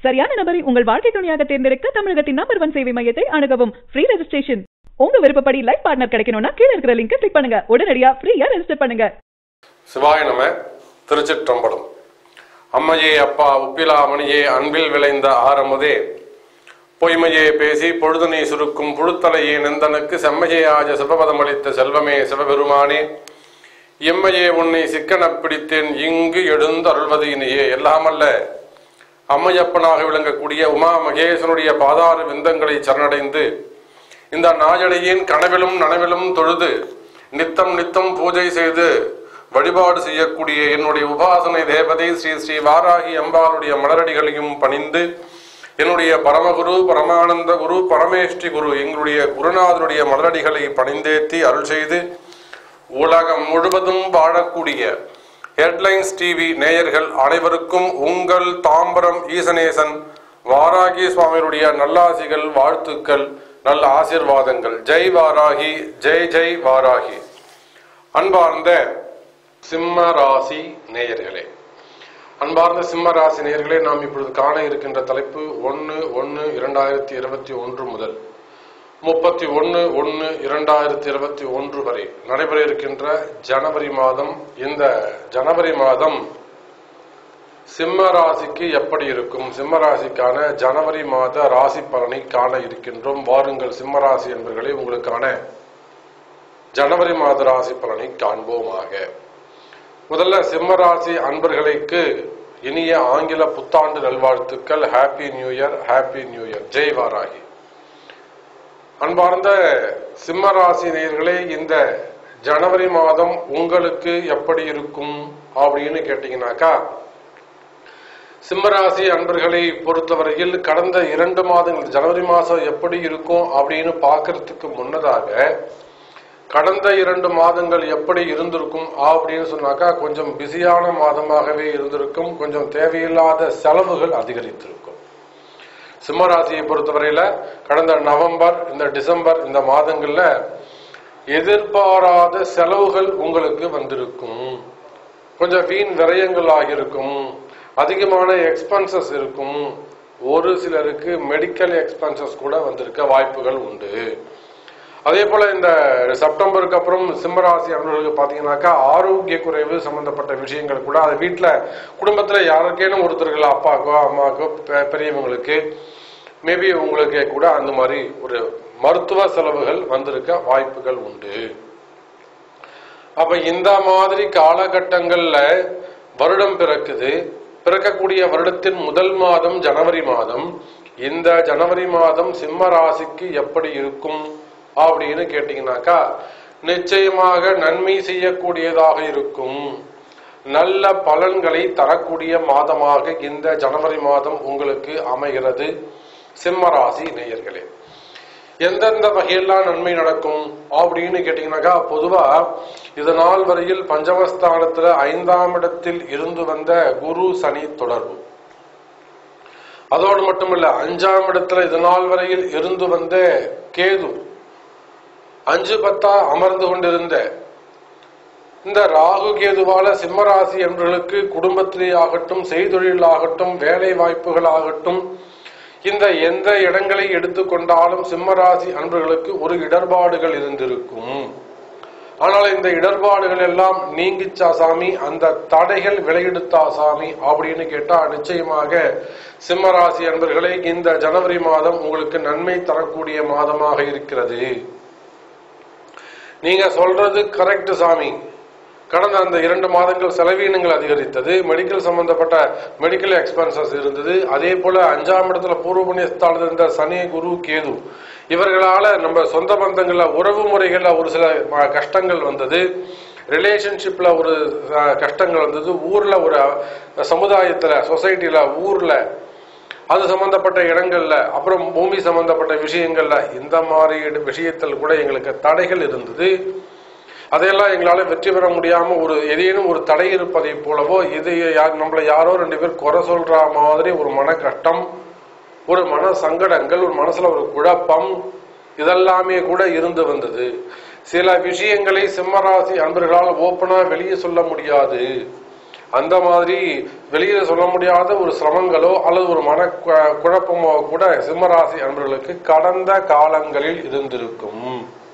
சரியான நபரை உங்கள் வாழ்க்கை துணையாக தேர்ந்தெடுக்க தமிழகத்தின் நம்பர் ஒன் சேவை மையத்தை அணுகவும் ஃப்ரீ ரெஜிஸ்ட்ரேஷன் உங்க விருப்பப்படி லைஃப் பார்ட்னர் கிடைக்கணும்னா கீழ இருக்கிற லிங்கை கிளிக் பண்ணுங்க உடனடியா ஃப்ரீயா ரெஜிஸ்டர் பண்ணுங்க சிவாய நம திருச்சிற்றம்பலம் அம்மையே அப்பா உப்பிலா மணியே அன்பில் விளைந்த ஆரமுதே பொய்மையே பேசி பொழுதனை சுருக்கும் புழுத்தலையே நெந்தனுக்கு செம்மையே ஆஜ சிவபதமளித்த செல்வமே சிவபெருமானே எம்மையே உன்னை சிக்கனப் பிடித்தேன் இங்கு எழுந்து அருள்வது இனியே எல்லாமல்ல அம்மையப்பனாக விளங்கக்கூடிய உமா மகேசனுடைய பாதார விந்தங்களை சரணடைந்து இந்த நாயடையின் கனவிலும் நனவிலும் தொழுது நித்தம் நித்தம் பூஜை செய்து வழிபாடு செய்யக்கூடிய என்னுடைய உபாசனை தேவதை ஸ்ரீ ஸ்ரீ வாராகி அம்பாளுடைய மலரடிகளையும் பணிந்து என்னுடைய பரமகுரு பரமானந்த குரு பரமேஷ்டி குரு எங்களுடைய குருநாதனுடைய மலரடிகளை பணிந்தேத்தி அருள் செய்து உலகம் முழுவதும் வாழக்கூடிய ஹெட்லைன்ஸ் டிவி நேயர்கள் அனைவருக்கும் உங்கள் தாம்பரம் ஈசனேசன் வாராகி சுவாமியுடைய நல்லாசிகள் வாழ்த்துக்கள் நல்ல ஆசீர்வாதங்கள் ஜெய் வாராகி ஜெய் ஜெய் வாராகி அன்பார்ந்த சிம்ம ராசி நேயர்களே அன்பார்ந்த சிம்ம ராசி நேயர்களே நாம் இப்பொழுது காண இருக்கின்ற தலைப்பு ஒன்று ஒன்று இரண்டாயிரத்தி இருபத்தி ஒன்று முதல் முப்பத்தி ஒன்று ஒன்று இரண்டாயிரத்தி இருபத்தி ஒன்று வரை நடைபெற இருக்கின்ற ஜனவரி மாதம் இந்த ஜனவரி மாதம் சிம்ம ராசிக்கு எப்படி இருக்கும் சிம்ம ராசிக்கான ஜனவரி மாத ராசி பலனை காண இருக்கின்றோம் வாருங்கள் சிம்ம ராசி என்பர்களே உங்களுக்கான ஜனவரி மாத ராசி பலனை காண்போமாக முதல்ல சிம்ம ராசி அன்பர்களுக்கு இனிய ஆங்கில புத்தாண்டு நல்வாழ்த்துக்கள் happy new year happy new year Jai Varahi அன்பார்ந்த சிம்ம ராசி நேயர்களே இந்த ஜனவரி மாதம் உங்களுக்கு எப்படி இருக்கும் அப்படின்னு கேட்டீங்கன்னாக்கா சிம்மராசி அன்பர்களை பொறுத்தவரையில் கடந்த இரண்டு மாதங்கள் ஜனவரி மாதம் எப்படி இருக்கும் அப்படின்னு பார்க்கறதுக்கு முன்னதாக கடந்த இரண்டு மாதங்கள் எப்படி இருந்திருக்கும் அப்படின்னு சொன்னாக்கா கொஞ்சம் பிஸியான மாதமாகவே இருந்திருக்கும் கொஞ்சம் தேவையில்லாத செலவுகள் அதிகரித்திருக்கும் சிம்மராசியை பொறுத்தவரையில கடந்த நவம்பர் இந்த டிசம்பர் இந்த மாதங்கள்ல எதிர்பாராத செலவுகள் உங்களுக்கு வந்திருக்கும் கொஞ்சம் வீண் விரயங்கள் ஆகியிருக்கும் அதிகமான எக்ஸ்பென்சஸ் இருக்கும் ஒரு சிலருக்கு மெடிக்கல் எக்ஸ்பென்சஸ் கூட வந்திருக்க வாய்ப்புகள் உண்டு அதே போல இந்த செப்டம்பருக்கு அப்புறம் சிம்மராசி அன்பர்களுக்கு பாத்தீங்கன்னாக்கா ஆரோக்கிய குறைவு சம்பந்தப்பட்ட விஷயங்கள் கூட அது வீட்டுல குடும்பத்துல யாருக்கேனும் ஒருத்தர்கள் அப்பாக்கோ அம்மாக்கோ பெ- பெரியவங்களுக்கு மேபி உங்களுக்கு கூட அந்த மாதிரி ஒரு மருத்துவ செலவுகள் வந்திருக்க வாய்ப்புகள் உண்டு அப்ப இந்த மாதிரி காலகட்டங்கள்ல வருடம் பிறக்குது பிறக்கக்கூடிய வருடத்தின் முதல் மாதம் ஜனவரி மாதம் இந்த ஜனவரி மாதம் சிம்ம ராசிக்கு எப்படி இருக்கும் அப்படின்னு கேட்டீங்கன்னாக்கா நிச்சயமாக நன்மை செய்யக்கூடியதாக இருக்கும் நல்ல பலன்களை தரக்கூடிய மாதமாக இந்த ஜனவரி மாதம் உங்களுக்கு அமைகிறது சிம்ம ராசி நேயர்களே எந்தெந்த வகையெல்லாம் நன்மை நடக்கும் அப்படின்னு கேட்டீங்கன்னாக்கா பொதுவா இது நாள் வரையில் பஞ்சமஸ்தானத்துல ஐந்தாம் இடத்தில் இருந்து வந்த குரு சனி தொடர்பு அதோடு மட்டுமல்ல அஞ்சாம் இடத்துல இது நாள் வரையில் இருந்து வந்த கேது அஞ்சு பத்தா அமர்ந்து கொண்டிருந்த இந்த ராகு கேதுவால சிம்மராசி என்பவர்களுக்கு குடும்பத்திலே ஆகட்டும் செய்தொழில் ஆகட்டும் வேலை வாய்ப்புகள் ஆகட்டும் இந்த எந்த இடங்களை எடுத்துக்கொண்டாலும் சிம்மராசி அன்பர்களுக்கு ஒரு இடர்பாடுகள் இருந்திருக்கும் ஆனால் இந்த இடர்பாடுகள் எல்லாம் நீங்கிச்சா சாமி அந்த தடைகள் விலையெடுத்தா சாமி அப்படின்னு கேட்டா நிச்சயமாக சிம்மராசி அன்பர்களே இந்த ஜனவரி மாதம் உங்களுக்கு நன்மை தரக்கூடிய மாதமாக இருக்கிறது நீங்க சொல்றது கரெக்ட் சாமி கடந்த அந்த இரண்டு மாதங்கள் செலவீனங்கள் அதிகரித்தது மெடிக்கல் சம்பந்தப்பட்ட மெடிக்கல் எக்ஸ்பென்சஸ் இருந்தது அதே போல அஞ்சாம் இடத்துல பூர்வ புண்ணியஸ்தானத்தில் இருந்த சனி குரு கேது இவர்களால நம்ம சொந்த பந்தங்கள்ல உறவு முறைகள்ல ஒரு சில ம- கஷ்டங்கள் வந்தது ரிலேஷன்ஷிப்ல ஒரு அஹ், கஷ்டங்கள் வந்தது ஊர்ல ஒரு அஹ், சமுதாயத்துல சொசைட்டில ஊர்ல அது சம்பந்தப்பட்ட இடங்கள்ல அப்புறம் பூமி சம்பந்தப்பட்ட விஷயங்கள்ல இந்த மாதிரி இட- விஷயத்தில் கூட எங்களுக்கு தடைகள் இருந்தது அதையெல்லாம் எங்களால வெற்றி பெற முடியாம ஒரு ஏதேனும் ஒரு தடை இருப்பதை போலவோ இது யார் நம்மள யாரோ ரெண்டு பேர் குறை சொல்ற மாதிரி ஒரு மன கஷ்டம் ஒரு மன சங்கடங்கள் ஒரு மனசுல ஒரு குழப்பம் இதெல்லாமே கூட இருந்து வந்தது சில விஷயங்களை சிம்மராசி அன்பர்களால் ஓப்பனா வெளியே சொல்ல முடியாது அந்த மாதிரி வெளியில சொல்ல முடியாத ஒரு சிரமங்களோ அல்லது ஒரு மன கு- குழப்பமோ கூட சிம்மராசி அன்பர்களுக்கு கடந்த காலங்களில் இருந்திருக்கும்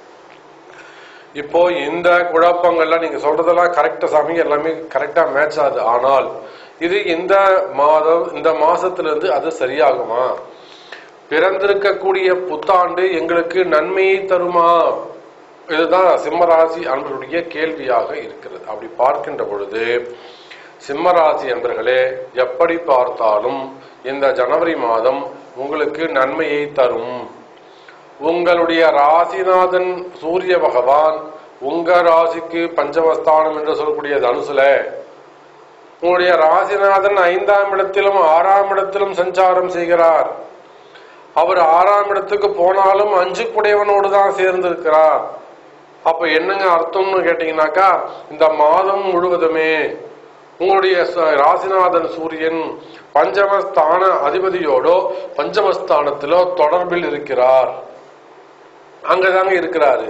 இப்போ இந்த குழப்பங்கள்லாம் நீங்க சொல்றதெல்லாம் கரெக்டா சாமி எல்லாமே கரெக்டா மேட்ச் ஆகுது ஆனால் இது இந்த மாதம் இந்த மாசத்துல இருந்து அது சரியாகுமா பிறந்திருக்கக்கூடிய புத்தாண்டு எங்களுக்கு நன்மையை தருமா இதுதான் சிம்மராசி அன்பர்களுடைய கேள்வியாக இருக்கிறது அப்படி பார்க்கின்ற பொழுது சிம்மராசி அன்பர்களே எப்படி பார்த்தாலும் இந்த ஜனவரி மாதம் உங்களுக்கு நன்மையை தரும் உங்களுடைய ராசிநாதன் சூரிய பகவான் உங்க ராசிக்கு பஞ்சமஸ்தானம் என்று சொல்லக்கூடிய தனுசுல உங்களுடைய ராசிநாதன் ஐந்தாம் இடத்திலும் ஆறாம் இடத்திலும் சஞ்சாரம் செய்கிறார் அவர் ஆறாம் இடத்துக்கு போனாலும் அஞ்சு குடையவனோடு தான் சேர்ந்திருக்கிறார் அப்ப என்னங்க அர்த்தம்னு கேட்டீங்கன்னாக்கா இந்த மாதம் முழுவதுமே உங்களுடைய ச- ராசிநாதன் சூரியன் பஞ்சமஸ்தான அதிபதியோடோ பஞ்சமஸ்தானத்திலோ தொடர்பில் இருக்கிறார் அங்கதாங்க இருக்கிறாரு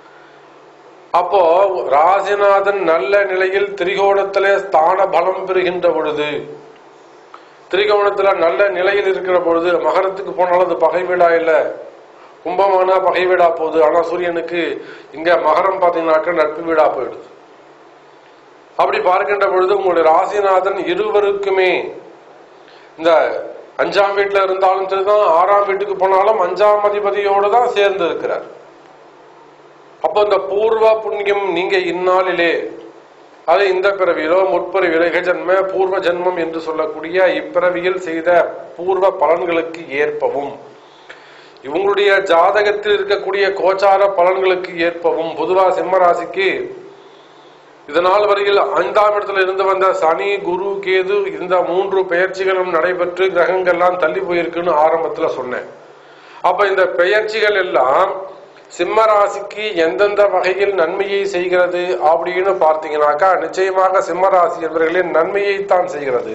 அப்போ ராசிநாதன் நல்ல நிலையில் திரிகோணத்திலே ஸ்தான பலம் பெறுகின்ற பொழுது திரிகோணத்துல நல்ல நிலையில் இருக்கிற பொழுது மகரத்துக்கு போனாலும் அது பகை வீடா இல்ல கும்பமானா பகை வீடா போகுது ஆனா சூரியனுக்கு இங்க மகரம் பாத்தீங்கன்னாக்க நட்பு வீடா போயிடுது அப்படி பார்க்கின்ற பொழுது உங்களுடைய ராசிநாதன் இருவருக்குமே இந்த அஞ்சாம் வீட்டுல இருந்தாலும் சரிதான் ஆறாம் வீட்டுக்கு போனாலும் அஞ்சாம் அதிபதியோடு தான் சேர்ந்து இருக்கிறார் அப்போ இந்த பூர்வ புண்ணியம் நீங்க இந்நாளிலே அது இந்த பிறவியிலோ முற்பிறவியிலோ ஜென்ம பூர்வ ஜென்மம் என்று சொல்லக்கூடிய இப்பிறவியில் செய்த பூர்வ பலன்களுக்கு ஏற்பவும் இவங்களுடைய ஜாதகத்தில் இருக்கக்கூடிய கோச்சார பலன்களுக்கு ஏற்பவும் பொதுவா சிம்ம ராசிக்கு இதனால் வரையில் ஐந்தாம் இடத்துல இருந்து வந்த சனி குரு கேது இந்த மூன்று பெயர்ச்சிகளும் நடைபெற்று கிரகங்கள்லாம் தள்ளி போயிருக்குன்னு ஆரம்பத்துல சொன்னேன் அப்ப இந்த பெயர்ச்சிகள் எல்லாம் சிம்ம ராசிக்கு எந்தெந்த வகையில் நன்மையை செய்கிறது அப்படின்னு பார்த்தீங்கன்னாக்கா நிச்சயமாக சிம்ம ராசி என்பவர்களின் நன்மையைத்தான் செய்கிறது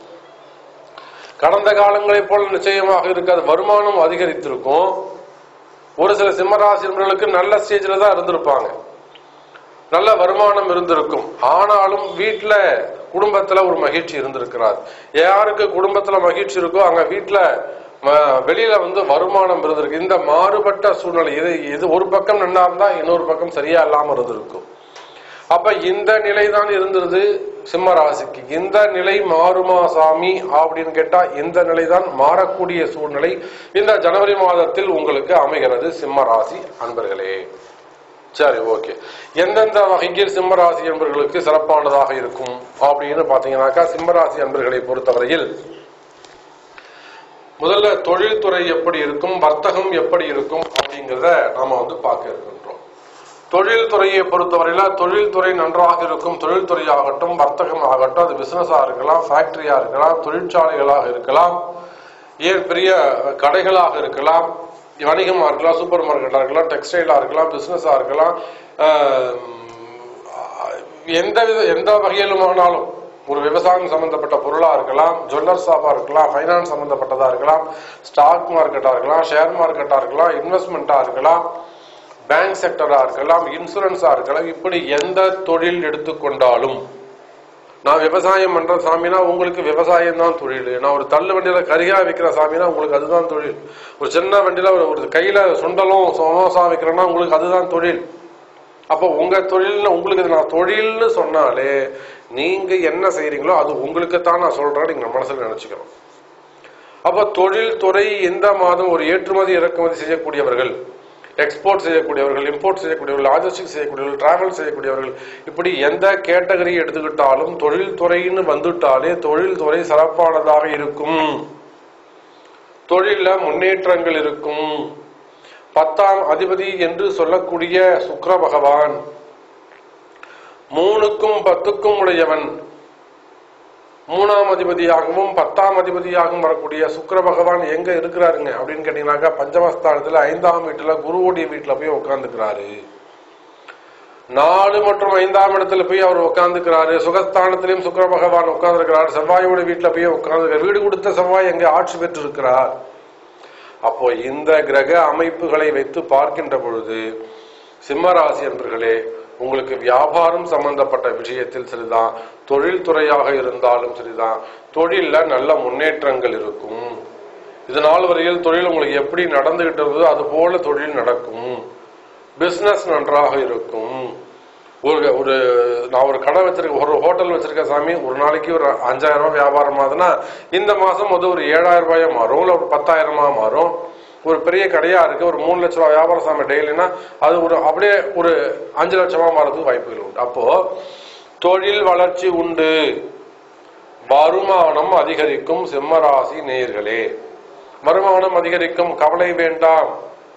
கடந்த காலங்களைப் போல நிச்சயமாக இருக்காது வருமானம் அதிகரித்திருக்கும் ஒரு சில சிம்மராசி என்பவர்களுக்கு நல்ல ஸ்டேஜில் தான் இருந்திருப்பாங்க நல்ல வருமானம் இருந்திருக்கும் ஆனாலும் வீட்டுல குடும்பத்துல ஒரு மகிழ்ச்சி இருந்திருக்கிறார் யாருக்கு குடும்பத்துல மகிழ்ச்சி இருக்கோ அங்க வீட்டுல ம- வெளியில வந்து வருமானம் இருந்திருக்கு இந்த மாறுபட்ட சூழ்நிலை இது இது ஒரு பக்கம் நன்னா இருந்தா இன்னொரு பக்கம் சரியா இல்லாம இருந்திருக்கும் அப்ப இந்த நிலை தான் இருந்தது சிம்ம ராசிக்கு இந்த நிலை மாறுமா சாமி அப்படின்னு கேட்டா இந்த நிலை தான் மாறக்கூடிய சூழ்நிலை இந்த ஜனவரி மாதத்தில் உங்களுக்கு அமைகிறது சிம்ம ராசி அன்பர்களே சரி ஓகே எந்தெந்த வகையில் சிம்மராசி என்பவர்களுக்கு சிறப்பானதாக இருக்கும் அப்படின்னு பாத்தீங்கன்னாக்கா சிம்மராசி அன்பர்களை பொறுத்தவரையில் முதல்ல தொழில்துறை எப்படி இருக்கும் வர்த்தகம் எப்படி இருக்கும் அப்படிங்கிறத நாம வந்து பார்க்க இருக்கின்றோம் தொழில்துறையை பொறுத்தவரையில தொழில்துறை நன்றாக இருக்கும் தொழில்துறை ஆகட்டும் வர்த்தகம் ஆகட்டும் அது பிசினஸா இருக்கலாம் ஃபேக்டரியா இருக்கலாம் தொழிற்சாலைகளாக இருக்கலாம் ஏன் பெரிய கடைகளாக இருக்கலாம் வணிகமா இருக்கலாம் சூப்பர் மார்க்கெட்டா இருக்கலாம் டெக்ஸ்டைலா இருக்கலாம் பிசினஸா இருக்கலாம் ஆஹ், எந்த வித எந்த வகையிலுமானாலும் ஒரு விவசாயம் சம்பந்தப்பட்ட பொருளா இருக்கலாம் ஜுவல்லர் ஷாப்பா இருக்கலாம் ஃபைனான்ஸ் சம்பந்தப்பட்டதா இருக்கலாம் ஸ்டாக் மார்க்கெட்டா இருக்கலாம் ஷேர் மார்க்கெட்டா இருக்கலாம் இன்வெஸ்ட்மெண்ட்டா இருக்கலாம் பேங்க் செக்டரா இருக்கலாம் இன்சூரன்ஸா இருக்கலாம் இப்படி எந்த தொழில் எடுத்துக்கொண்டாலும் நான் விவசாயம் பண்ற சாமினா உங்களுக்கு விவசாயம் தான் தொழில் நான் ஒரு தள்ளு வண்டியில கரிகா விற்கிற சாமினா உங்களுக்கு அதுதான் தொழில் ஒரு சின்ன வண்டியில ஒரு ஒரு கையில சுண்டலும் சமோசா விற்கிறேன்னா உங்களுக்கு அதுதான் தொழில் அப்போ உங்க தொழில்னு உங்களுக்கு இது நான் தொழில்னு சொன்னாலே நீங்க என்ன செய்றீங்களோ அது உங்களுக்கு தான் நான் சொல்றேன் நீங்க மனசுல நினைச்சுக்கணும் அப்போ தொழில் துறை இந்த மாதம் ஒரு ஏற்றுமதி இறக்குமதி செய்யக்கூடியவர்கள் எக்ஸ்போர்ட் செய்யக்கூடியவர்கள் இம்போர்ட் செய்யக்கூடியவர்கள் லாஜிஸ்டிக் செய்யக்கூடியவர்கள் டிராவல் செய்யக்கூடியவர்கள் இப்படி எந்த கேட்டகரி எடுத்துக்கிட்டாலும் தொழில் துறைன்னு வந்துட்டாலே தொழில் துறை சிறப்பானதாக இருக்கும் தொழில்ல முன்னேற்றங்கள் இருக்கும் பத்தாம் அதிபதி என்று சொல்லக்கூடிய சுக்கிர பகவான் மூணுக்கும் பத்துக்கும் உடையவன் மூணாம் அதிபதியாகவும் பத்தாம் அதிபதியாகவும் வரக்கூடிய சுக்கிர பகவான் எங்க இருக்கிறாருங்க அப்படின்னு கேட்டீங்கன்னாக்கா பஞ்சமஸ்தானத்துல ஐந்தாம் வீட்டுல குருவுடைய வீட்டுல போய் உட்கார்ந்துக்கிறாரு நாலு மற்றும் ஐந்தாம் இடத்துல போய் அவர் உட்கார்ந்துக்கிறாரு சுகஸ்தானத்திலையும் சுக்கிர பகவான் உட்கார்ந்துருக்கிறார் செவ்வாயோட வீட்டுல போய் உட்கார்ந்து வீடு கொடுத்த செவ்வாய் எங்க ஆட்சி பெற்று இருக்கிறார் அப்போ இந்த கிரக அமைப்புகளை வைத்து பார்க்கின்ற பொழுது சிம்மராசி என்பர்களே உங்களுக்கு வியாபாரம் சம்பந்தப்பட்ட விஷயத்தில் சரிதான் தொழில் துறையாக இருந்தாலும் சரிதான் தொழில்ல நல்ல முன்னேற்றங்கள் இருக்கும் இது நாள் வரையில் தொழில் உங்களுக்கு எப்படி நடந்துகிட்டு இருந்ததோ அது போல தொழில் நடக்கும் பிசினஸ் நன்றாக இருக்கும் ஒரு ஒரு நான் ஒரு கடை வச்சிருக்கேன் ஒரு ஹோட்டல் வச்சிருக்கேன் சாமி ஒரு நாளைக்கு ஒரு அஞ்சாயிரம் ரூபாய் வியாபாரம் ஆகுதுன்னா இந்த மாசம் அது ஒரு ஏழாயிரம் ரூபாயா மாறும் இல்ல ஒரு பத்தாயிரமா மாறும் ஒரு பெரிய கடையா இருக்கு ஒரு மூணு லட்ச ரூபாய் வியாபாரம் சாமி டெய்லினா அது ஒரு அப்படியே ஒரு அஞ்சு லட்சமா மாறதுக்கு வாய்ப்புகள் உண்டு அப்போ தொழில் வளர்ச்சி உண்டு வருமானம் அதிகரிக்கும் சிம்மராசி நேயர்களே வருமானம் அதிகரிக்கும் கவலை வேண்டாம்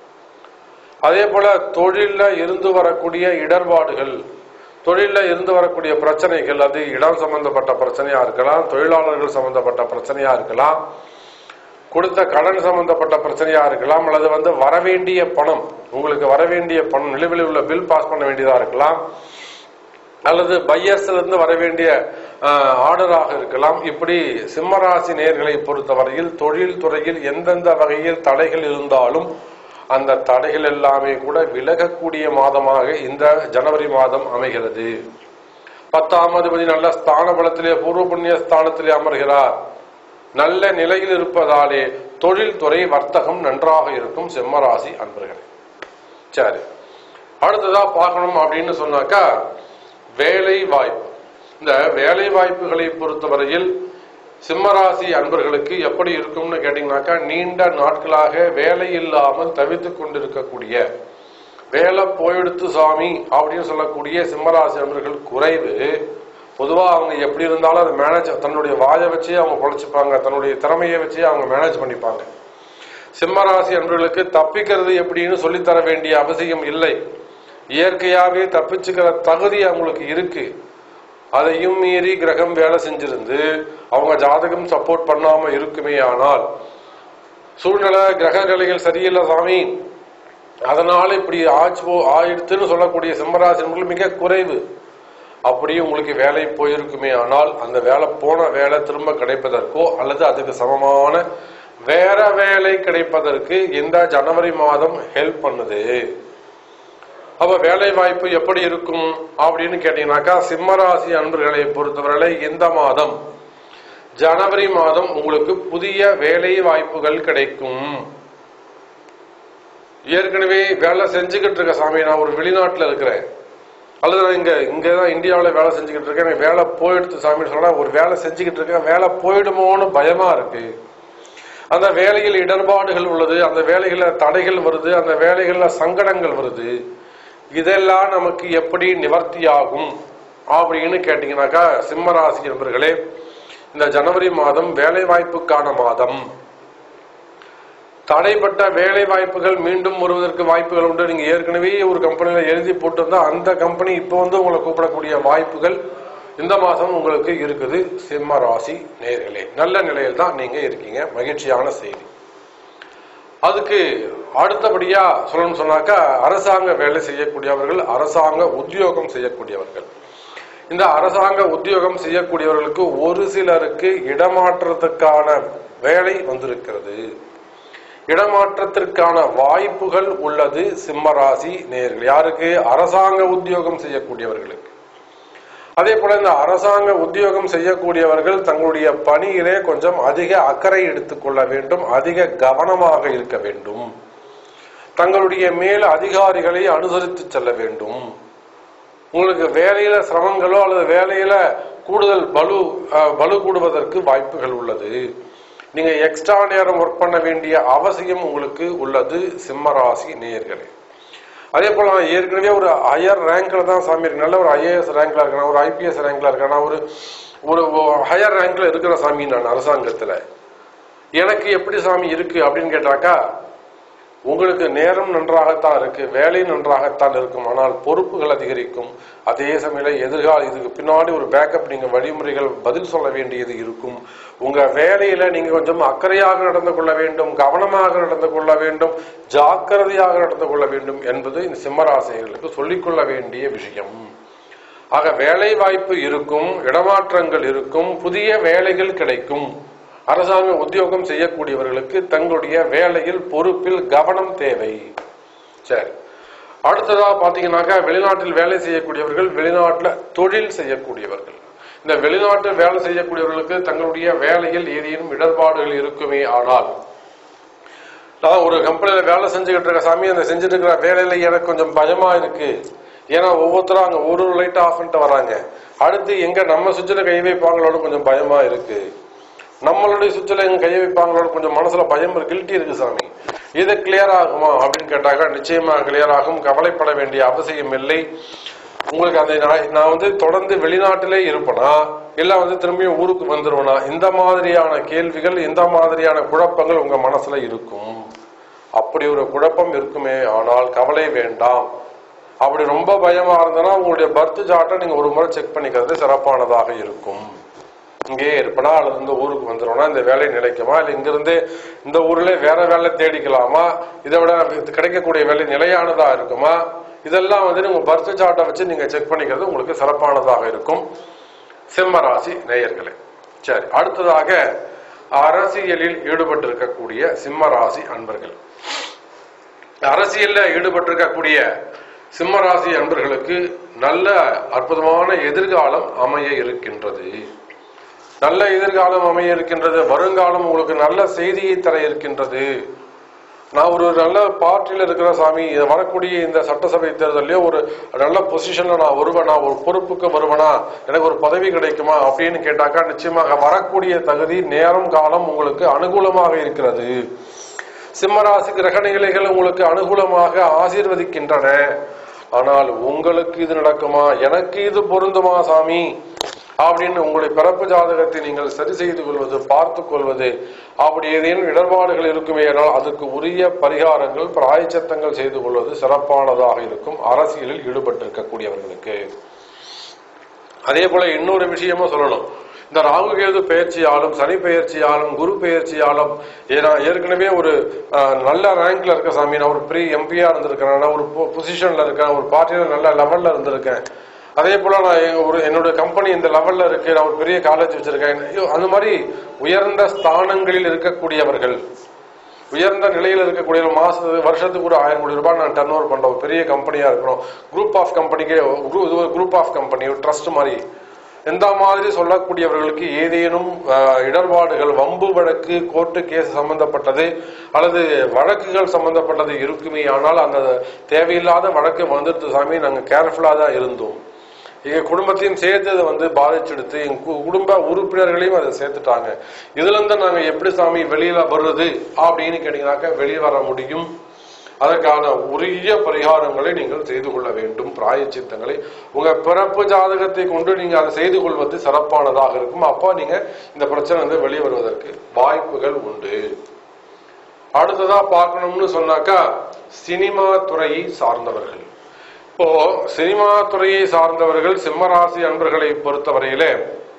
அதே போல தொழில்ல இருந்து வரக்கூடிய இடர்பாடுகள் தொழில்ல இருந்து வரக்கூடிய பிரச்சனைகள் அது இடம் சம்பந்தப்பட்ட பிரச்சனையா இருக்கலாம் தொழிலாளர்கள் சம்பந்தப்பட்ட பிரச்சனையா இருக்கலாம் கொடுத்த கடன் சம்பந்தப்பட்ட பிரச்சனையா இருக்கலாம் அல்லது வந்து வரவேண்டிய பணம் உங்களுக்கு வரவேண்டிய பணம் நிலுவையில் உள்ள பில் பாஸ் பண்ண வேண்டியதா இருக்கலாம் அல்லது பையர்ஸ்ல இருந்து வர வேண்டிய ஆர்டராக இருக்கலாம் இப்படி சிம்மராசி நேர்களை பொறுத்தவரையில் தொழில் துறையில் எந்தெந்த வகையில் தடைகள் இருந்தாலும் அந்த தடைகள் எல்லாமே கூட விலகக்கூடிய மாதமாக இந்த ஜனவரி மாதம் அமைகிறது பத்தாம் அதிபதி நல்ல ஸ்தான பலத்திலே பூர்வ புண்ணிய ஸ்தானத்திலே அமர்கிறார் நல்ல நிலையில் இருப்பதாலே தொழில்துறை வர்த்தகம் நன்றாக இருக்கும் செம்மராசி அன்பர்களே சரி அடுத்ததா பார்க்கணும் அப்படின்னு சொன்னாக்கா வேலை வாய்ப்பு இந்த வேலை வாய்ப்புகளை பொறுத்தவரையில் சிம்மராசி அன்பர்களுக்கு எப்படி இருக்கும்னு கேட்டீங்கன்னாக்கா நீண்ட நாட்களாக வேலை இல்லாமல் தவித்துக் கொண்டிருக்கக்கூடிய வேலை போயெடுத்து சாமி அப்படின்னு சொல்லக்கூடிய சிம்மராசி அன்பர்கள் குறைவு பொதுவா அவங்க எப்படி இருந்தாலும் அதை மேனேஜ் தன்னுடைய வாயை வச்சே அவங்க பொழைச்சுப்பாங்க தன்னுடைய திறமையை வச்சே அவங்க மேனேஜ் பண்ணிப்பாங்க சிம்மராசி அன்பர்களுக்கு தப்பிக்கிறது எப்படின்னு சொல்லித்தர வேண்டிய அவசியம் இல்லை இயற்கையாவே தப்பிச்சுக்கிற தகுதி அவங்களுக்கு இருக்கு அதையும் மீறி கிரகம் வேலை செஞ்சிருந்து அவங்க ஜாதகம் சப்போர்ட் பண்ணாம இருக்குமே ஆனால் சூழ்நிலை கிரக நிலைகள் சரியில்லை சாமி அதனால இப்படி ஆச்சு போ ஆயிடுத்துன்னு சொல்லக்கூடிய சிம்மராசி நண்பர்கள் மிக குறைவு அப்படியே உங்களுக்கு வேலை போயிருக்குமே ஆனால் அந்த வேலை போன வேலை திரும்ப கிடைப்பதற்கோ அல்லது அதுக்கு சமமான வேற வேலை கிடைப்பதற்கு இந்த ஜனவரி மாதம் ஹெல்ப் பண்ணுது அப்ப வேலை வாய்ப்பு எப்படி இருக்கும் அப்படின்னு கேட்டீங்கன்னாக்கா சிம்மராசி அன்பர்களை பொறுத்தவரை இந்த மாதம் ஜனவரி மாதம் உங்களுக்கு புதிய வேலை வாய்ப்புகள் கிடைக்கும் ஏற்கனவே வேலை செஞ்சுக்கிட்டு இருக்க சாமி நான் ஒரு வெளிநாட்டுல இருக்கிறேன் அல்லது நான் இங்க இங்கதான் இந்தியாவில் வேலை செஞ்சுக்கிட்டு இருக்கேன் எனக்கு வேலை போயிடுத்து சாமின்னு சொன்னா ஒரு வேலை செஞ்சுக்கிட்டு இருக்கேன் வேலை போயிடுமோன்னு பயமா இருக்கு அந்த வேலையில் இடர்பாடுகள் உள்ளது அந்த வேலைகள்ல தடைகள் வருது அந்த வேலைகள்ல சங்கடங்கள் வருது இதெல்லாம் நமக்கு எப்படி நிவர்த்தியாகும் அப்படின்னு கேட்டீங்கன்னாக்கா சிம்மராசி நண்பர்களே இந்த ஜனவரி மாதம் வேலை வாய்ப்புக்கான மாதம் தடைப்பட்ட வேலை வாய்ப்புகள் மீண்டும் வருவதற்கு வாய்ப்புகள் உண்டு நீங்க ஏற்கனவே ஒரு கம்பெனியில எழுதி போட்டிருந்தா அந்த கம்பெனி இப்போ வந்து உங்களை கூப்பிடக்கூடிய வாய்ப்புகள் இந்த மாதம் உங்களுக்கு இருக்குது சிம்ம ராசி நேர்களே நல்ல நிலையில் தான் நீங்க இருக்கீங்க மகிழ்ச்சியான செய்தி அதுக்கு அடுத்தபடியா சொல்லணும்னு சொன்னாக்கா அரசாங்க வேலை செய்யக்கூடியவர்கள் அரசாங்க உத்தியோகம் செய்யக்கூடியவர்கள் இந்த அரசாங்க உத்தியோகம் செய்யக்கூடியவர்களுக்கு ஒரு சிலருக்கு இடமாற்றத்துக்கான வேலை வந்திருக்கிறது இடமாற்றத்திற்கான வாய்ப்புகள் உள்ளது சிம்மராசி நேர்கள் யாருக்கு அரசாங்க உத்தியோகம் செய்யக்கூடியவர்களுக்கு அதே போல இந்த அரசாங்க உத்தியோகம் செய்யக்கூடியவர்கள் தங்களுடைய பணியிலே கொஞ்சம் அதிக அக்கறை எடுத்துக்கொள்ள வேண்டும் அதிக கவனமாக இருக்க வேண்டும் தங்களுடைய மேல் அதிகாரிகளை அனுசரித்து செல்ல வேண்டும் உங்களுக்கு வேலையில சிரமங்களோ அல்லது வேலையில கூடுதல் பலு அஹ், பலு கூடுவதற்கு வாய்ப்புகள் உள்ளது நீங்க எக்ஸ்ட்ரா நேரம் ஒர்க் பண்ண வேண்டிய அவசியம் உங்களுக்கு உள்ளது சிம்மராசி நேயர்களே அதே போல நான் ஏற்கனவே ஒரு ஹையர் ரேங்க்ல தான் சாமி இருக்கு நல்ல ஒரு ஐஏஎஸ் ரேங்க்ல இருக்கேன் ஒரு ஐபிஎஸ் ரேங்க்ல இருக்கேன் நான் ஒரு ஒரு ஹையர் ரேங்க்ல இருக்கிற சாமி நான் அரசாங்கத்துல எனக்கு எப்படி சாமி இருக்கு அப்படின்னு கேட்டாக்கா உங்களுக்கு நேரம் நன்றாகத்தான் இருக்கு வேலை நன்றாகத்தான் இருக்கும் ஆனால் பொறுப்புகள் அதிகரிக்கும் அதே சமயம் எதிர்கால இதுக்கு பின்னாடி ஒரு பேக்கப் நீங்க வழிமுறைகள் பதில் சொல்ல வேண்டியது இருக்கும் உங்க வேலையில நீங்க கொஞ்சம் அக்கறையாக நடந்து கொள்ள வேண்டும் கவனமாக நடந்து கொள்ள வேண்டும் ஜாக்கிரதையாக நடந்து கொள்ள வேண்டும் என்பது இந்த சிம்மராசிகளுக்கு சொல்லிக்கொள்ள வேண்டிய விஷயம் ஆக வேலை வாய்ப்பு இருக்கும் இடமாற்றங்கள் இருக்கும் புதிய வேலைகள் கிடைக்கும் அரசாங்க உத்தியோகம் செய்யக்கூடியவர்களுக்கு தங்களுடைய வேலையில் பொறுப்பில் கவனம் தேவை சரி அடுத்ததா பாத்தீங்கன்னாக்கா வெளிநாட்டில் வேலை செய்யக்கூடியவர்கள் வெளிநாட்டுல தொழில் செய்யக்கூடியவர்கள் இந்த வெளிநாட்டில் வேலை செய்யக்கூடியவர்களுக்கு தங்களுடைய வேலையில் ஏதேனும் இடர்பாடுகள் இருக்குமே ஆனால் நான் ஒரு கம்பெனியில வேலை செஞ்சுக்கிட்டு இருக்க சாமி அந்த செஞ்சுட்டு இருக்கிற வேலையில எனக்கு கொஞ்சம் பயமா இருக்கு ஏன்னா ஒவ்வொருத்தரும் அங்க ஒரு ஒரு லைட் ஆஃப் பண்ணிட்டு வராங்க அடுத்து எங்க நம்ம சுவிட்சில் கை வைப்பாங்களோட கொஞ்சம் பயமா இருக்கு நம்மளுடைய சுவிட்சில் எங்க கை வைப்பாங்களோட கொஞ்சம் மனசுல பயம் இருக்கு கில்ட்டி இருக்கு சாமி இது கிளியர் ஆகுமா அப்படின்னு கேட்டாக்கா நிச்சயமா கிளியர் ஆகும் கவலைப்பட வேண்டிய அவசியம் இல்லை உங்களுக்கு அந்த நான் நான் வந்து தொடர்ந்து வெளிநாட்டிலே இருப்பனா இல்ல வந்து திரும்பியும் ஊருக்கு வந்துருவனா இந்த மாதிரியான கேள்விகள் இந்த மாதிரியான குழப்பங்கள் உங்க மனசுல இருக்கும் அப்படி ஒரு குழப்பம் இருக்குமே ஆனால் கவலை வேண்டாம் அப்படி ரொம்ப பயமா இருந்தனா உங்களுடைய பர்த் சார்ட்டை நீங்க ஒரு முறை செக் பண்ணிக்கிறது சிறப்பானதாக இருக்கும் இங்கேயே இருப்பனா அல்லது இந்த ஊருக்கு வந்துடும்னா இந்த வேலை நிலைக்குமா இல்லை இங்கிருந்து இந்த ஊர்ல வேற வேலை தேடிக்கலாமா இதை விட இது கிடைக்கக்கூடிய வேலை நிலையானதா இருக்குமா இதெல்லாம் வந்து உங்க பர்த் சார்ட்டை வச்சு நீங்க செக் பண்ணிக்கிறது உங்களுக்கு சிறப்பானதாக இருக்கும் சிம்ம ராசி நேயர்களே சரி அடுத்ததாக அரசியலில் ஈடுபட்டு இருக்கக்கூடிய சிம்ம ராசி அன்பர்கள் அரசியல்ல ஈடுபட்டிருக்கக்கூடிய சிம்ம ராசி அன்பர்களுக்கு நல்ல அற்புதமான எதிர்காலம் அமைய இருக்கின்றது நல்ல எதிர்காலம் அமைய இருக்கின்றது வருங்காலம் உங்களுக்கு நல்ல செய்தியை தர இருக்கின்றது நான் ஒரு நல்ல பார்ட்டியில் இருக்கிற சாமி இது வரக்கூடிய இந்த சட்டசபை தேர்தலையோ ஒரு நல்ல பொசிஷன்ல நான் வருவேனா ஒரு பொறுப்புக்கு வருவேனா எனக்கு ஒரு பதவி கிடைக்குமா அப்படின்னு கேட்டாக்கா நிச்சயமாக வரக்கூடிய தகுதி நேரம் காலம் உங்களுக்கு அனுகூலமாக இருக்கிறது சிம்மராசி கிரகணிகள் உங்களுக்கு அனுகூலமாக ஆசீர்வதிக்கின்றன ஆனால் உங்களுக்கு இது நடக்குமா எனக்கு இது பொருந்துமா சாமி அப்படின்னு உங்களுடைய பிறப்பு ஜாதகத்தை நீங்கள் சரி செய்து கொள்வது பார்த்து கொள்வது அப்படி ஏதேனும் இடர்பாடுகள் இருக்குமே ஆனால் அதுக்கு உரிய பரிகாரங்கள் பிராயச்சத்தங்கள் செய்து கொள்வது சிறப்பானதாக இருக்கும் அரசியலில் ஈடுபட்டிருக்கக்கூடியவர்களுக்கு அதே போல இன்னொரு விஷயமும் சொல்லணும் இந்த ராகு கேது பயிற்சியாலும் சனி பயிற்சியாலும் குரு பயிற்சியாலும் ஏன்னா ஏற்கனவே ஒரு அஹ், நல்ல ரேங்க்ல இருக்க சாமி நான் ஒரு ப்ரீ எம்பியா இருந்திருக்கிறேன் நான் ஒரு பொசிஷன்ல இருக்கேன் ஒரு பார்ட்டியில நல்ல லெவல்ல இருந்திருக்கேன் அதே போல நான் எங்க- ஒரு என்னோட கம்பெனி இந்த லெவல்ல இருக்கு நான் ஒரு பெரிய காலேஜ் வச்சிருக்கேன் ஐயோ, அந்த மாதிரி உயர்ந்த ஸ்தானங்களில் இருக்கக்கூடியவர்கள் உயர்ந்த நிலையில் இருக்கக்கூடிய ஒரு மாசத்து வருஷத்துக்கு ஒரு ஆயிரம் கோடி ரூபாய் நான் டர்ன் ஓவர் பண்றோம் ஒரு பெரிய கம்பெனியா இருக்கிறோம் குரூப் ஆஃப் கம்பெனிக்கே குரூப் ஆஃப் கம்பெனி ஒரு ட்ரஸ்ட் மாதிரி இந்த மாதிரி சொல்லக்கூடியவர்களுக்கு ஏதேனும் அஹ், இடர்பாடுகள் வம்பு வழக்கு கோர்ட்டு கேஸ் சம்பந்தப்பட்டது அல்லது வழக்குகள் சம்பந்தப்பட்டது இருக்குமே ஆனால் அந்த தேவையில்லாத வழக்கு வந்துடுது சாமி நாங்க கேர்ஃபுல்லா தான் இருந்தோம் எங்க குடும்பத்தையும் சேர்த்து அதை வந்து பாதிச்செடுத்து எங்க கு- குடும்ப உறுப்பினர்களையும் அதை சேர்த்துட்டாங்க இதுல இருந்து நாங்க எப்படி சாமி வெளியில வர்றது அப்படின்னு கேட்டீங்கன்னாக்க வெளியே வர முடியும் அதற்கான உரிய பரிகாரங்களை நீங்கள் செய்து கொள்ள வேண்டும் பிராயச்சித்தங்களை உங்க பிறப்பு ஜாதகத்தை கொண்டு நீங்க அதை செய்து கொள்வது சிறப்பானதாக இருக்கும் அப்போ நீங்க இந்த பிரச்சனை வந்து வெளியே வருவதற்கு வாய்ப்புகள் உண்டு அடுத்ததா பார்க்கணும்னு சொன்னாக்கா சினிமா துறையை சார்ந்தவர்கள் இப்போ சினிமா துறையை சார்ந்தவர்கள் சிம்மராசி அன்பர்களை பொறுத்தவரையிலே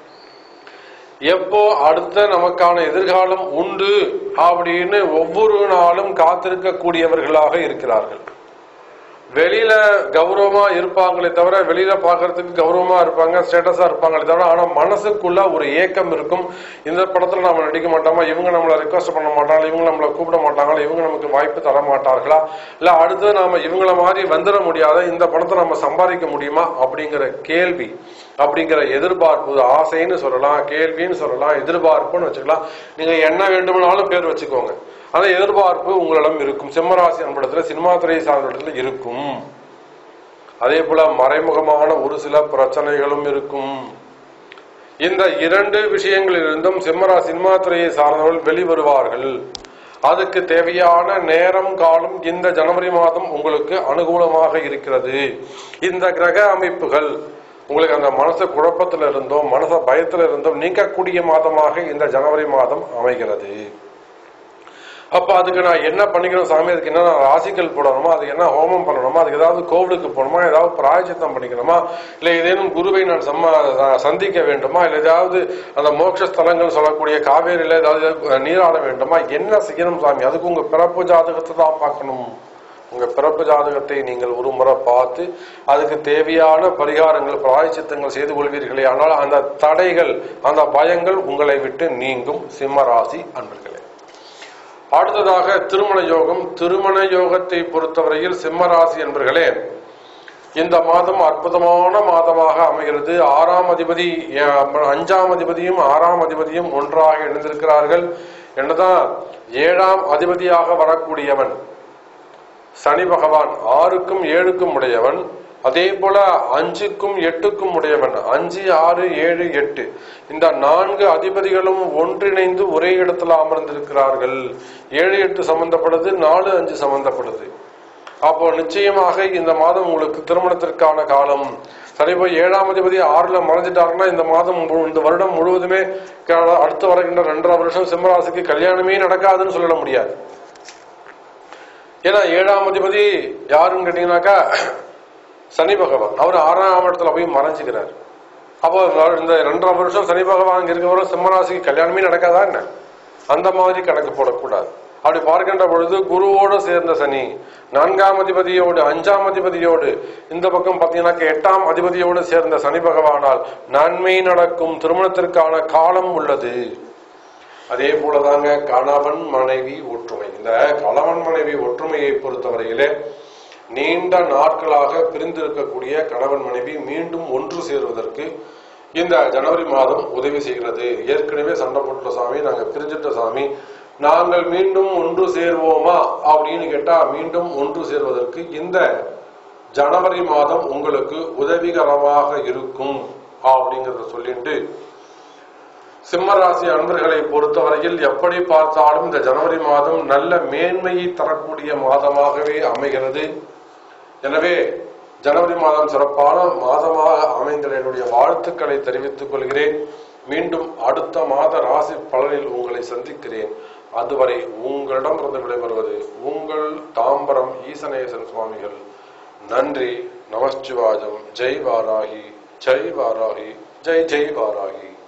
எப்போ அடுத்த நமக்கான எதிர்காலம் உண்டு அப்படின்னு ஒவ்வொரு நாளும் காத்திருக்கக்கூடியவர்களாக இருக்கிறார்கள் வெளியில கௌரவமா இருப்பாங்களே தவிர வெளியில பாக்குறதுக்கு கௌரவமா இருப்பாங்க ஸ்டேட்டஸா இருப்பாங்களே தவிர ஆனா மனசுக்குள்ள ஒரு ஏக்கம் இருக்கும் இந்த படத்துல நாம நடிக்க மாட்டோமா இவங்க நம்மள ரெக்வஸ்ட் பண்ண மாட்டாங்களா இவங்க நம்மள கூப்பிட மாட்டாங்களா இவங்க நமக்கு வாய்ப்பு தர மாட்டார்களா இல்ல அடுத்து நாம இவங்கள மாதிரி வந்துட முடியாத இந்த படத்தை நம்ம சம்பாதிக்க முடியுமா அப்படிங்கிற கேள்வி அப்படிங்கிற எதிர்பார்ப்பு ஆசைன்னு சொல்லலாம் கேள்வின்னு சொல்லலாம் எதிர்பார்ப்புன்னு வச்சுக்கலாம் நீங்க என்ன வேண்டுமானாலும் பேர் வச்சுக்கோங்க அந்த எதிர்பார்ப்பு உங்களிடம் இருக்கும் சிம்மராசி அன்படத்துல சினிமா துறையை சார்ந்த இருக்கும் அதே போல மறைமுகமான ஒரு சில பிரச்சனைகளும் இருக்கும் இந்த இரண்டு விஷயங்களிலிருந்தும் சிம்மரா சினிமா துறையை சார்ந்தவர்கள் வெளிவருவார்கள் அதுக்கு தேவையான நேரம் காலம் இந்த ஜனவரி மாதம் உங்களுக்கு அனுகூலமாக இருக்கிறது இந்த கிரக அமைப்புகள் உங்களுக்கு அந்த மனசு குழப்பத்துல இருந்தோம் மனச பயத்துல இருந்தோம் நீக்கக்கூடிய மாதமாக இந்த ஜனவரி மாதம் அமைகிறது அப்ப அதுக்கு நான் என்ன பண்ணிக்கணும் சாமி அதுக்கு என்ன நான் ராசிக்கல் போடணுமா அதுக்கு என்ன ஹோமம் பண்ணணுமா அதுக்கு ஏதாவது கோவிலுக்கு போகணுமா ஏதாவது பிராயச்சித்தம் பண்ணிக்கணுமா இல்ல ஏதேனும் குருவை நான் சம்ம நான் சந்திக்க வேண்டுமா இல்ல ஏதாவது அந்த மோட்ச ஸ்தலங்கள் சொல்லக்கூடிய காவேரியில ஏதாவது நீராட வேண்டுமா என்ன செய்யணும் சாமி அதுக்கு உங்க பிறப்பு ஜாதகத்தை தான் பார்க்கணும் உங்க பிறப்பு ஜாதகத்தை நீங்கள் ஒரு முறை பார்த்து அதுக்கு தேவையான பரிகாரங்கள் பிராயச்சித்தங்கள் செய்து கொள்வீர்களே ஆனால் அந்த தடைகள் அந்த பயங்கள் உங்களை விட்டு நீங்கும் சிம்ம ராசி அன்பர்களே அடுத்ததாக திருமண யோகம் திருமண யோகத்தை பொறுத்தவரையில் சிம்மராசி என்பர்களே இந்த மாதம் அற்புதமான மாதமாக அமைகிறது ஆறாம் அதிபதி அஹ், அஞ்சாம் அதிபதியும் ஆறாம் அதிபதியும் ஒன்றாக இணைந்திருக்கிறார்கள் என்னதான் ஏழாம் அதிபதியாக வரக்கூடியவன் சனி பகவான் ஆறுக்கும் ஏழுக்கும் உடையவன் அதே போல அஞ்சுக்கும் எட்டுக்கும் உடையவன் அஞ்சு ஆறு ஏழு எட்டு இந்த நான்கு அதிபதிகளும் ஒன்றிணைந்து ஒரே இடத்துல அமர்ந்திருக்கிறார்கள் ஏழு எட்டு சம்பந்தப்படுது நாலு அஞ்சு சம்பந்தப்படுது அப்போ நிச்சயமாக இந்த மாதம் உங்களுக்கு திருமணத்திற்கான காலம் சரி போய் ஏழாம் அதிபதி ஆறுல மறைஞ்சிட்டாருன்னா இந்த மாதம் முழு- இந்த வருடம் முழுவதுமே க- அடுத்து வருகின்ற ரெண்டரை வருஷம் சிம்மராசிக்கு கல்யாணமே நடக்காதுன்னு சொல்லிட முடியாது ஏன்னா ஏழாம் அதிபதி யாருன்னு கேட்டீங்கன்னாக்கா சனி பகவான் அவர் ஆறாம் இடத்துல போய் மறைஞ்சுக்கிறார் அப்போ இந்த ரெண்டரை வருஷம் சனி பகவான் இங்க இருக்கிற சிம்மராசிக்கு கல்யாணமே நடக்காதா என்ன அந்த மாதிரி கணக்கு போடக்கூடாது அப்படி பார்க்கின்ற பொழுது குருவோடு சேர்ந்த சனி நான்காம் அதிபதியோடு அஞ்சாம் அதிபதியோடு இந்த பக்கம் பார்த்தீங்கன்னாக்க எட்டாம் அதிபதியோடு சேர்ந்த சனி பகவானால் நன்மை நடக்கும் திருமணத்திற்கான காலம் உள்ளது அதே போலதாங்க கணவன் மனைவி ஒற்றுமை இந்த கணவன் மனைவி ஒற்றுமையை பொறுத்தவரையிலே நீண்ட நாட்களாக பிரிந்திருக்கக்கூடிய கணவன் மனைவி மீண்டும் ஒன்று சேருவதற்கு இந்த ஜனவரி மாதம் உதவி செய்கிறது ஏற்கனவே சண்டை போட்ட சாமி நாங்க பிரிஞ்சிட்ட சாமி நாங்கள் மீண்டும் ஒன்று சேர்வோமா அப்படின்னு கேட்டா மீண்டும் ஒன்று சேர்வதற்கு இந்த ஜனவரி மாதம் உங்களுக்கு உதவிகரமாக இருக்கும் அப்படிங்கறத சொல்லிட்டு சிம்மராசி அன்பர்களை பொறுத்தவரையில் எப்படி பார்த்தாலும் இந்த ஜனவரி மாதம் நல்ல மேன்மையை தரக்கூடிய மாதமாகவே அமைகிறது எனவே ஜனவரி மாதம் சிறப்பான மாதமாக அமைந்த என்னுடைய வாழ்த்துக்களை தெரிவித்துக் கொள்கிறேன் மீண்டும் அடுத்த மாத ராசி பலனில் உங்களை சந்திக்கிறேன் அதுவரை உங்களிடமிருந்து விடைபெறுவது உங்கள் தாம்பரம் ஈசனேசன் சுவாமிகள் நன்றி நமச்சிவாஜம் ஜெய் வாராகி ஜெய் வாராகி ஜெய் ஜெய் வாராகி